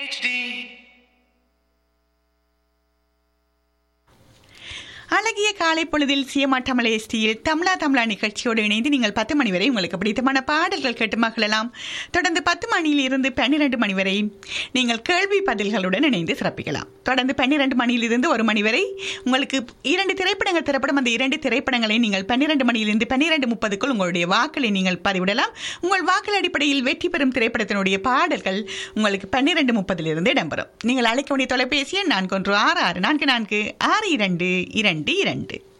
HD அழகிய காலை பொழுதில் சியமாட்டமலை எஸ்டியில் தமிழா தமிழா நிகழ்ச்சியோடு இணைந்து நீங்கள் பத்து மணி வரை உங்களுக்கு பிடித்தமான பாடல்கள் கேட்டு மகிழலாம் தொடர்ந்து பத்து மணியில் இருந்து பன்னிரண்டு மணி வரை நீங்கள் கேள்வி பதில்களுடன் இணைந்து சிறப்பிக்கலாம் தொடர்ந்து பன்னிரண்டு மணியிலிருந்து ஒரு மணி வரை உங்களுக்கு இரண்டு திரைப்படங்கள் திரைப்படம் அந்த இரண்டு திரைப்படங்களை நீங்கள் பன்னிரண்டு மணியிலிருந்து பன்னிரண்டு முப்பதுக்குள் உங்களுடைய வாக்களை நீங்கள் பதிவிடலாம் உங்கள் வாக்கள் அடிப்படையில் வெற்றி பெறும் திரைப்படத்தினுடைய பாடல்கள் உங்களுக்கு பன்னிரண்டு முப்பதிலிருந்து இடம்பெறும் நீங்கள் அழைக்க வேண்டிய தொலைபேசி எண் நான்கு ஒன்று ஆறு ஆறு நான்கு நான்கு ஆறு இரண்டு இரண்டு இரண்டு